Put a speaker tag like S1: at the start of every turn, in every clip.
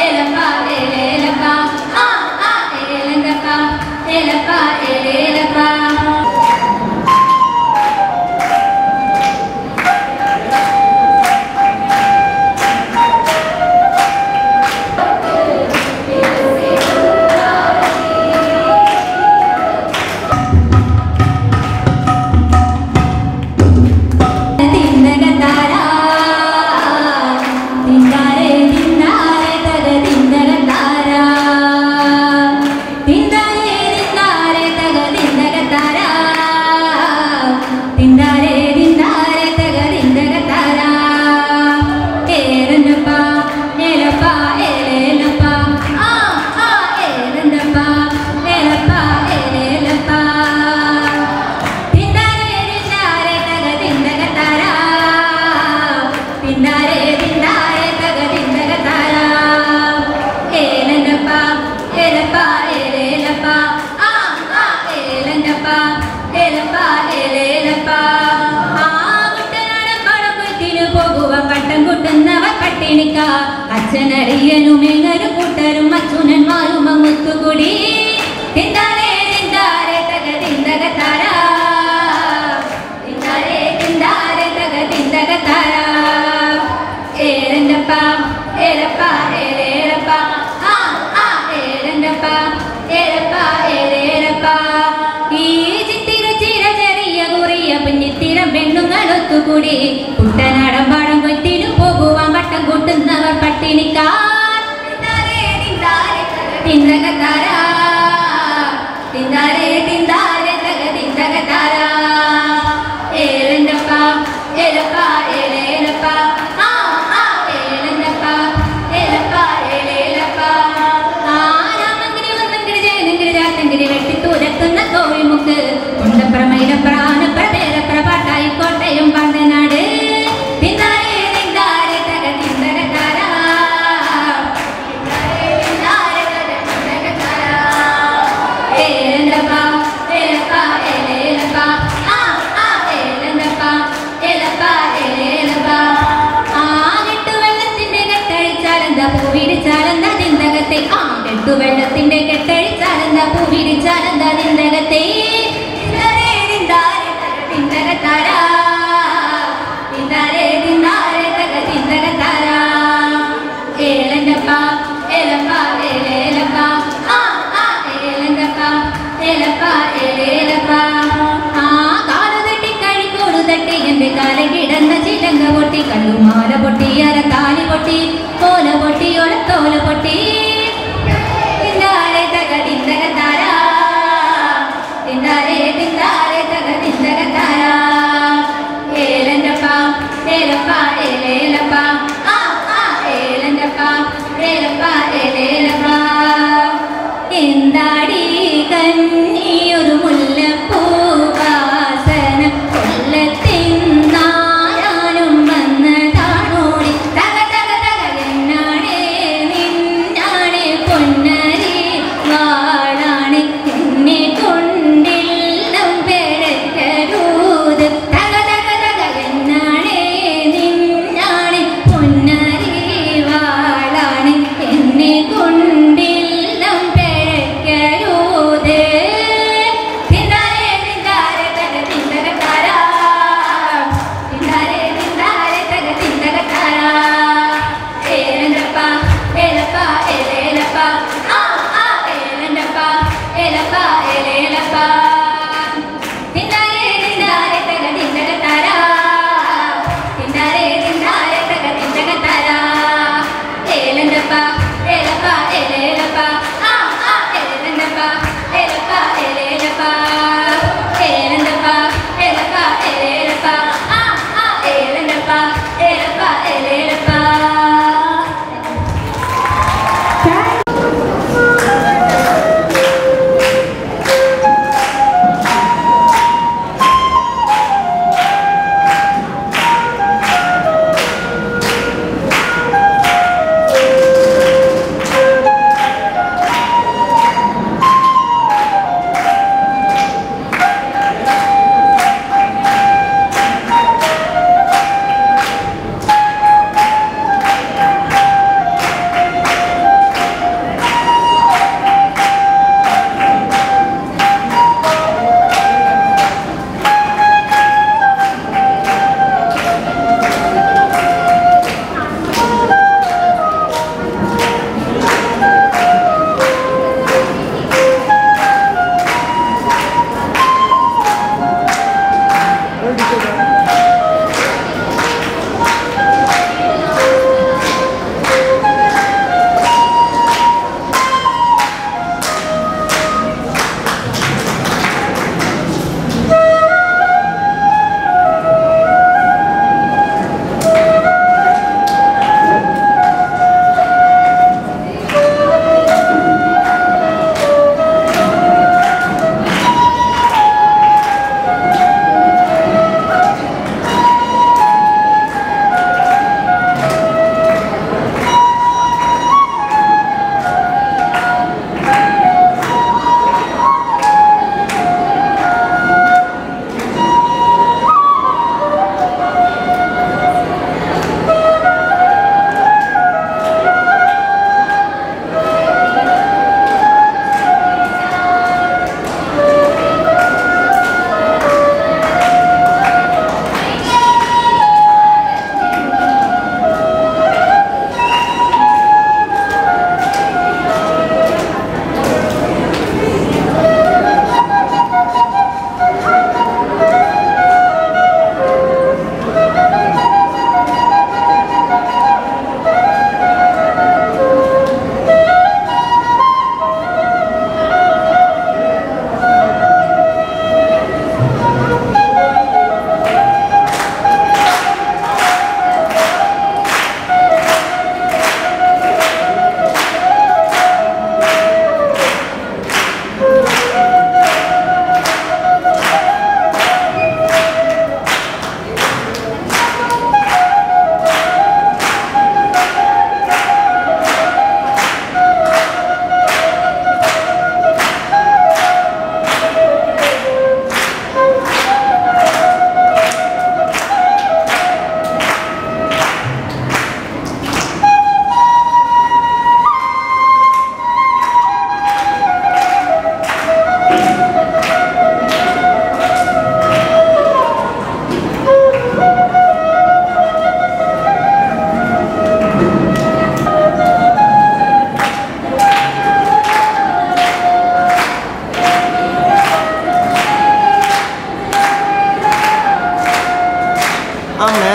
S1: ഏലപ്പ ഏലേലപ്പ ആ ആ ഏലന്തപ്പ ഏലപ്പ ഏലേലപ്പ തിന്നകത്താര തിന്നാരെ തിന്നാരെ തക തിന്നകത്താര തിന്നാരെ തിന്നാരെ തക തിന്നകത്താര തിന്നാരെ തിന്നാരെ തക തിന്നകത്താര ഏരന്നപ്പ ഏലപ്പ ഏലേലപ്പ ആ ആ ഏരന്നപ്പ ഏലപ്പ ഏലേലപ്പ തിന്നാരെ തിന്നാരെ തക തിന്നകത്താര തിന്നാരെ തിന്നാരെ തക തിന്നകത്താര ഏലന്നപ്പ ഏലപ്പ ഏലേലപ്പ ആ ആ ഏലന്നപ്പ ഏലപ്പ ഏലേലപ്പ ആ കുട്ടനാടൻ പടക്കുത്തിന് പോകുവാൻ കട്ടം കുട്ടുന്നവർ പട്ടിണിക്ക അച്ഛനറിയനും എങ്ങരും കൂട്ടരും അച്ഛനന്മാരും അങ്ങുത്തുകൂടി തിന്നാരെ തിന്നാരെ തക തിന്നകത്താര തിന്നാരെ തിന്നാരെ തക തിന്നകത്താര ഏരന്നപ്പ ഏലപ്പ ഏലേലപ്പ ആ ആ ഏരന്നപ്പ ഏലപ്പ ഏലേലപ്പ ഈ ചിത്തിര ചിര ചെറിയ കുറിയ കുഞ്ഞിത്തിരം പെണ്ണുങ്ങളൊത്തുകൂടി കുട്ടനാടൻ പാടം കൊയ്ത്തിനു പോകുവാൻ വട്ടം കൂട്ടുന്നവർ പട്ടിണിക്കാർ തിന്നാരെ തിന്നാരെ തക തിന്നകത്താര തിന്നാരെ തിന്നാരെ തക തിന്നകത്താര ഏലന്നപ്പ ഏലപ്പ ഏലേലപ്പ ആ ആ ഏലന്നപ്പ ഏലപ്പ ഏലേലപ്പ ആ രാമങ്കിരി വന്നങ്കിരി ജയനങ്കിരി രാത്തങ്കിരി വെട്ടി തുരക്കുന്ന കോഴിമുക്ക് കുണ്ടപ്രമൈന പ്രാണ പ്രവേര പ്രപാട്ടായി കോട്ടയം പന്തനാട് തിന്നാരെ തിന്നാരെ തക തിന്നകത്താര തിന്നാരെ തക തിന്നകത്താര ഏലന്നപ്പ ഏലപ്പ ഏലേലപ്പ ആ ആ ഏലന്നപ്പ ഏലപ്പ ഏലേലപ്പ ആ കെട്ടുവെള്ളത്തിന്റെ കെട്ടഴിച്ചാലെന്താ പൂവിരിച്ചാലെന്താ നിന്തകത്തെ ആ കെട്ടുവെള്ളത്തിന്റെ കെട്ടഴിച്ചാലെന്താ പൂവിരിച്ചാലെന്താ നിന്തകത്തെ തിന്നാരെ തിന്നാരെ തക തിന്നകത്താര തിന്നാരെ തിന്നാരെ തക തിന്നകത്താര ഏലന്നപ്പ ഏലപ്പ ഏലേലപ്പ ആ ആ ഏലന്നപ്പ ഏലപ്പ ഏലേലപ്പ ആ കാല് തട്ടി കഴിക്കോട് തട്ടി എന്റെ കാല കിടന്ന ചിലങ്ക പൊട്ടി കല്ലുമാല പൊട്ടി അര താലി പൊട്ടി കോല പൊട്ടി ഒളത്തോല പൊട്ടി തിന്നാരെ തക തിന്നകത്താര തിന്നാരെ തിന്നാരെ തക തിന്നകത്താര ഏലന്നപ്പ ഏലപ്പ ഏലേലപ്പ ആ ആ ഏലന്നപ്പ ഏലപ്പ ഏലേലപ്പ എന്താടി കന്നിയൊരു മുല്ലപ്പൂ വാസന കൊല്ലത്തിന്നാരാനും വന്നതാണോടി തക തക തക എന്നാണേ നിന്നാണേ പൊന്നരി വാളാണ് എന്നെ കൊണ്ടില്ലം പെരക്കരൂത് തക തക തക എന്നാണേ നിന്നാണേ പൊന്നരി വാളാണ് എന്നെ കൊണ്ടില്ലം പെരക്കരൂത് തിന്നാരെ തിന്നാരെ തക തിന്നകത്താര തിന്നാരെ തിന്നാരെ തക തിന്നകത്താര ഏലന്നപ്പ ഏലപ്പ ഏലേലപ്പ ആ ആ ഏലന്നപ്പ ഏലപ്പ ഏലേലപ്പ തിന്നാരെ തിന്നാരെ തക തിന്നകത്താര തിന്നാരെ തിന്നാരെ തക തിന്നകത്താര ഏലന്നപ്പ ഏലപ്പ ഏലേലപ്പ ആ ആ ഏലന്നപ്പ ഏലപ്പ ഏലേലപ്പ ഏലന്നപ്പ ഏലപ്പ ഏലേലപ്പ ആ ആ ഏലന്നപ്പ ഏലപ്പ ഏലേലപ്പ
S2: ആ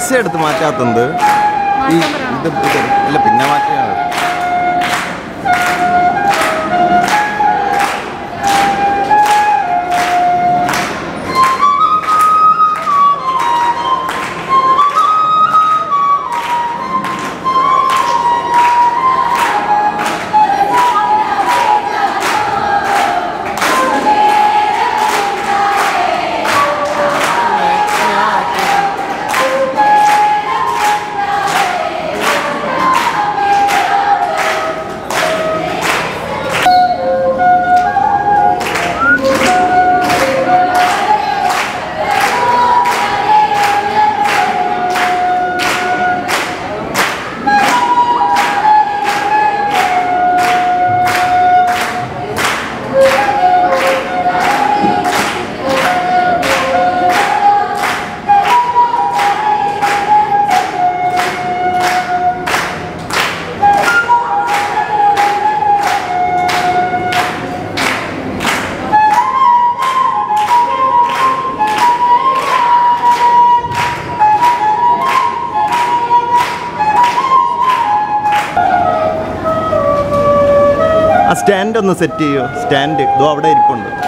S2: മേശ എടുത്ത് മാറ്റാത്തത് ഈ ഇത് ഇത് ഇല്ല പിന്നെ മാറ്റിയാ മതി. ആ സ്റ്റാൻഡ് ഒന്ന് സെറ്റ് ചെയ്യോ സ്റ്റാൻഡ് ഇതോ അവിടെ ഇരിപ്പുണ്ട്